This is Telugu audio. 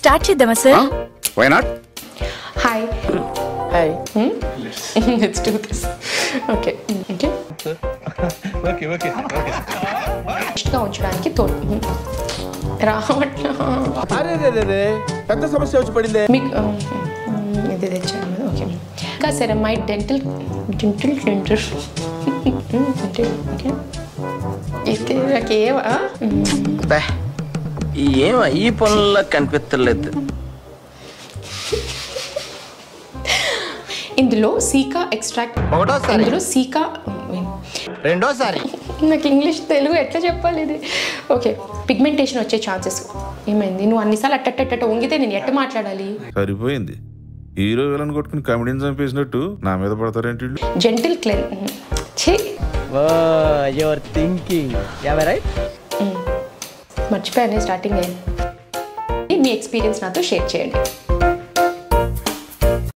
స్టార్ట్ చేద్దామా sir why not hi hi let's do this okay okay okay okay గా ఉంచడానికి తోడు రావట్లా అరే రే రే రే పెద్ద సమస్య వచ్చి పడిందే మీకు మ్, ఇది తెచ్చాను ఓకే ఇంకా సెరమైట్ డెంటల్ డెంటల్ డెంటల్ ఓకే ఇది నాకేవా ఏం ఈ పనుల్లో కనిపించలేదు ఇందులో సీకా ఎక్స్ట్రాక్ట్ ఒకటోసారి ఇందులో సీకా రెండోసారి నాకు ఇంగ్లీష్ తెలుగు ఎట్లా చెప్పాలి ఇది ఓకే పిగ్మెంటేషన్ వచ్చే ఛాన్సెస్ ఏమైంది నువ్వు అన్నిసార్లు అట్టట్టట్ట వంగితే నేను ఎట్ట మాట్లాడాలి సరిపోయింది హీరో విలన్ కొట్టుకుని కమెడీని చంపేసినట్టు నా మీద పడతారేంటి వీళ్ళు? జెంటిల్ క్లెన్ ఛీ యువర్ థింకింగ్ రైట్ మర్చిపోయాను స్టార్టింగ్ మీ ఎక్స్పీరియన్స్ నాతో షేర్ చేయండి